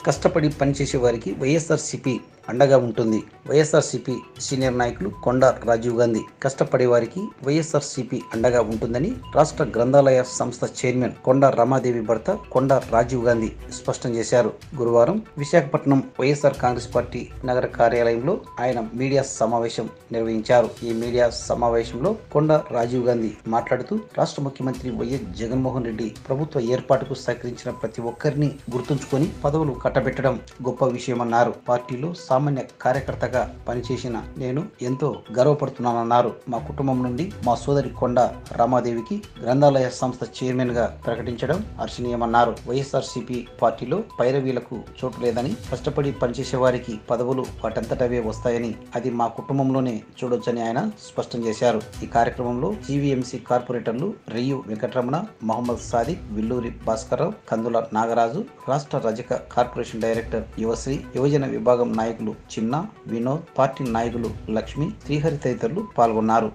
కష్టపడి పనిచేసే వారికి వైఎస్ఆర్సీపీ అండగా ఉంటుంది వైఎస్ఆర్సీపీ సీనియర్ నాయకులు కొండ రాజీవ్ గాంధీ కష్టపడే వారికి వైఎస్ఆర్సీపీ అండగా ఉంటుందని రాష్ట్ర గ్రంథాలయ సంస్థ చైర్మన్ కొండ రమాదేవి భర్త కొండ రాజీవ్ గాంధీ స్పష్టం చేశారు గురువారం విశాఖపట్నం వైఎస్ఆర్ కాంగ్రెస్ పార్టీ నగర కార్యాలయంలో ఆయన మీడియా సమావేశం నిర్వహించారు ఈ మీడియా సమావేశంలో కొండ రాజీవ్ గాంధీ మాట్లాడుతూ రాష్ట్ర ముఖ్యమంత్రి వైఎస్ జగన్మోహన్ రెడ్డి ప్రభుత్వ ఏర్పాటుకు సహకరించిన ప్రతి ఒక్కరిని గుర్తుంచుకొని పదవులు కట్టబెట్టడం గొప్ప విషయమన్నారు పార్టీలో సామాన్య కార్యకర్తగా పనిచేసిన నేను ఎంతో గర్వపడుతున్నానన్నారు మా కుటుంబం నుండి మా సోదరి కొండ రామాదేవికి గ్రంథాలయ సంస్థ చైర్మన్ గా ప్రకటించడం హర్షణీయమన్నారు వైఎస్ఆర్సీపీ పార్టీలో పైరవీలకు చోటు లేదని కష్టపడి పనిచేసే వారికి పదవులు వాటంతటవే వస్తాయని అది మా కుటుంబంలోనే చూడొచ్చని ఆయన స్పష్టం చేశారు ఈ కార్యక్రమంలో జీవీఎంసీ కార్పొరేటర్లు రియు వెంకటరమణ మహమ్మద్ సాదిక్ విల్లూరి భాస్కర్రావు కందుల నాగరాజు రాష్ట్ర రజక కార్పొరేషన్ డైరెక్టర్ యువశ్రీ యువజన విభాగం నాయకులు చిన్న వినోద్ పార్టీ నాయకులు లక్ష్మి శ్రీహరి తదితరులు పాల్గొన్నారు